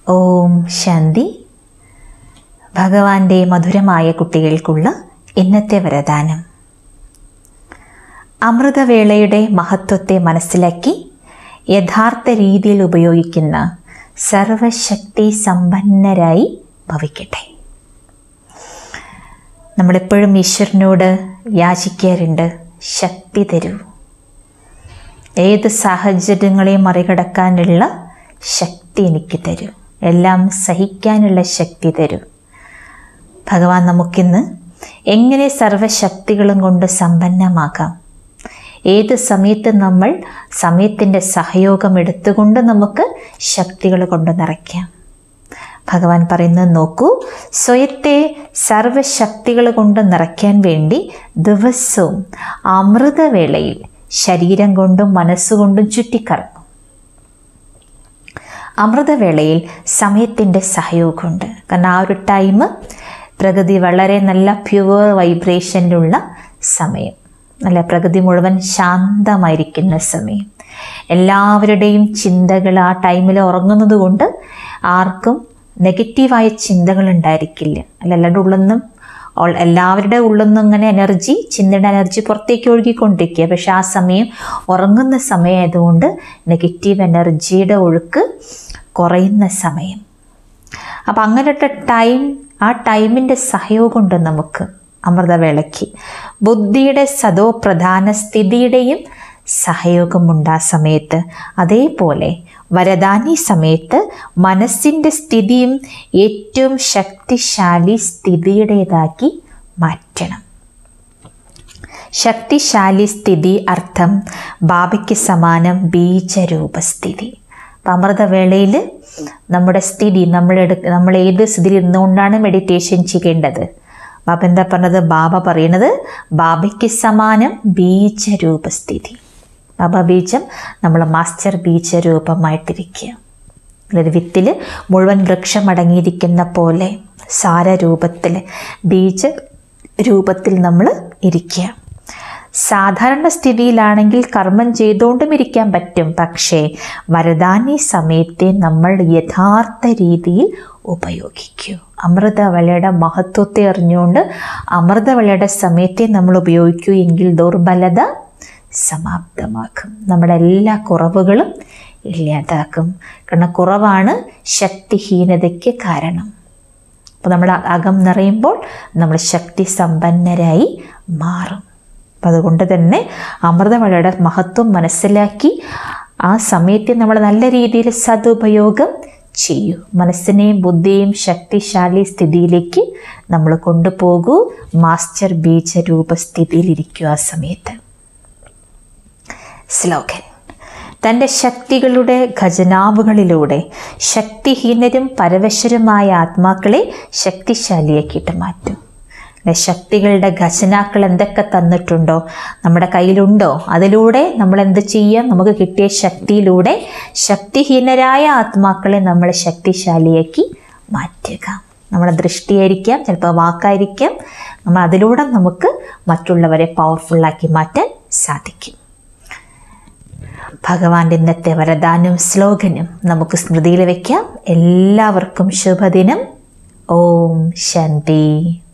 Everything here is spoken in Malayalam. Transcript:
ഓം ശാന്തി ഭഗവാന്റെ മധുരമായ കുട്ടികൾക്കുള്ള ഇന്നത്തെ വരദാനം അമൃതവേളയുടെ മഹത്വത്തെ മനസ്സിലാക്കി യഥാർത്ഥ രീതിയിൽ ഉപയോഗിക്കുന്ന സർവശക്തി സമ്പന്നരായി ഭവിക്കട്ടെ നമ്മളെപ്പോഴും ഈശ്വരനോട് യാചിക്കാറുണ്ട് ശക്തി തരൂ ഏത് സാഹചര്യങ്ങളെയും മറികടക്കാനുള്ള ശക്തി എനിക്ക് തരൂ എല്ലാം സഹിക്കാനുള്ള ശക്തി തരൂ ഭഗവാൻ നമുക്കിന്ന് എങ്ങനെ സർവശക്തികളും കൊണ്ട് സമ്പന്നമാകാം ഏത് സമയത്ത് നമ്മൾ സമയത്തിൻ്റെ സഹയോഗം എടുത്തുകൊണ്ട് നമുക്ക് ശക്തികൾ കൊണ്ട് നിറയ്ക്കാം ഭഗവാൻ പറയുന്നത് നോക്കൂ സ്വയത്തെ സർവശക്തികൾ കൊണ്ട് നിറയ്ക്കാൻ വേണ്ടി ദിവസവും അമൃതവേളയിൽ ശരീരം കൊണ്ടും മനസ്സുകൊണ്ടും ചുറ്റിക്കറങ്ങും അമൃതവേളയിൽ സമയത്തിൻ്റെ സഹയോഗമുണ്ട് കാരണം ആ ഒരു ടൈം പ്രകൃതി വളരെ നല്ല പ്യുവർ വൈബ്രേഷനിലുള്ള സമയം നല്ല പ്രകൃതി മുഴുവൻ ശാന്തമായിരിക്കുന്ന സമയം എല്ലാവരുടെയും ചിന്തകൾ ആ ടൈമിൽ ഉറങ്ങുന്നത് കൊണ്ട് ആർക്കും നെഗറ്റീവായ ചിന്തകൾ ഉണ്ടായിരിക്കില്ല അല്ല എല്ലാവരുടെ ഉള്ളിൽ നിന്നും എല്ലാവരുടെ ഉള്ളിൽ നിന്നും ഇങ്ങനെ എനർജി ചിന്തയുടെ എനർജി പുറത്തേക്ക് ഒഴുകിക്കൊണ്ടിരിക്കുക പക്ഷെ ആ സമയം ഉറങ്ങുന്ന സമയമായതുകൊണ്ട് നെഗറ്റീവ് എനർജിയുടെ ഒഴുക്ക് കുറയുന്ന സമയം അപ്പം അങ്ങനത്തെ ടൈം ആ ടൈമിൻ്റെ സഹയോഗമുണ്ട് നമുക്ക് അമൃതവേളയ്ക്ക് ബുദ്ധിയുടെ സദോ പ്രധാന സ്ഥിതിയുടെയും സഹയോഗമുണ്ട് ആ സമയത്ത് അതേപോലെ വരദാനി സമയത്ത് മനസ്സിൻ്റെ സ്ഥിതിയും ഏറ്റവും ശക്തിശാലി സ്ഥിതിയുടേതാക്കി മാറ്റണം ശക്തിശാലി സ്ഥിതി അർത്ഥം ബാബയ്ക്ക് സമാനം ബീജരൂപസ്ഥിതി അപ്പം അമൃതവേളയിൽ നമ്മുടെ സ്ഥിതി നമ്മളെടു നമ്മൾ ഏത് സ്ഥിതിയിൽ ഇരുന്നുകൊണ്ടാണ് മെഡിറ്റേഷൻ ചെയ്യേണ്ടത് ബാബ എന്താ പറഞ്ഞത് ബാബ പറയണത് ബാബയ്ക്ക് സമാനം ബീജരൂപസ്ഥിതി ബാബ ബീജം നമ്മൾ മാസ്റ്റർ ബീജരൂപമായിട്ടിരിക്കുക ഒരു വിത്തിൽ മുഴുവൻ വൃക്ഷം അടങ്ങിയിരിക്കുന്ന പോലെ സാരരൂപത്തിൽ ബീജ രൂപത്തിൽ നമ്മൾ ഇരിക്കുക സാധാരണ സ്ഥിതിയിലാണെങ്കിൽ കർമ്മം ചെയ്തുകൊണ്ടും ഇരിക്കാൻ പറ്റും പക്ഷേ വരദാനി സമയത്തെ നമ്മൾ യഥാർത്ഥ രീതിയിൽ ഉപയോഗിക്കൂ അമൃതവളയുടെ മഹത്വത്തെ അറിഞ്ഞുകൊണ്ട് അമൃതവളയുടെ സമയത്തെ നമ്മൾ ഉപയോഗിക്കൂ എങ്കിൽ ദുർബലത സമാപ്തമാക്കും നമ്മുടെ എല്ലാ കുറവുകളും ഇല്ലാതാക്കും കാരണം കുറവാണ് ശക്തിഹീനതയ്ക്ക് കാരണം അപ്പോൾ നമ്മൾ അകം നിറയുമ്പോൾ നമ്മൾ ശക്തി സമ്പന്നരായി മാറും അപ്പം അതുകൊണ്ട് തന്നെ അമൃതവളയുടെ മഹത്വം മനസ്സിലാക്കി ആ സമയത്തെ നമ്മൾ നല്ല രീതിയിൽ സതുപയോഗം ചെയ്യൂ മനസ്സിനെയും ബുദ്ധിയെയും ശക്തിശാലി സ്ഥിതിയിലേക്ക് നമ്മൾ കൊണ്ടുപോകൂ മാസ്റ്റർ ബീജ രൂപസ്ഥിതിയിലിരിക്കൂ ആ സമയത്ത് സ്ലോഗൻ തൻ്റെ ശക്തികളുടെ ഖജനാവുകളിലൂടെ ശക്തിഹീനരും പരവശരുമായ ആത്മാക്കളെ ശക്തിശാലിയാക്കിയിട്ട് മാറ്റും ശക്തികളുടെ ഖജനാക്കൾ എന്തൊക്കെ തന്നിട്ടുണ്ടോ നമ്മുടെ കയ്യിലുണ്ടോ അതിലൂടെ നമ്മൾ എന്ത് ചെയ്യാം നമുക്ക് കിട്ടിയ ശക്തിയിലൂടെ ശക്തിഹീനരായ ആത്മാക്കളെ നമ്മൾ ശക്തിശാലിയാക്കി മാറ്റുക നമ്മുടെ ദൃഷ്ടിയായിരിക്കാം ചിലപ്പോൾ വാക്കായിരിക്കാം നമ്മൾ അതിലൂടെ നമുക്ക് മറ്റുള്ളവരെ പവർഫുള്ളാക്കി മാറ്റാൻ സാധിക്കും ഭഗവാന്റെ ഇന്നത്തെ വരദാനും സ്ലോഗനും നമുക്ക് സ്മൃതിയിൽ വയ്ക്കാം എല്ലാവർക്കും ശുഭദിനം ഓം ശാന്തി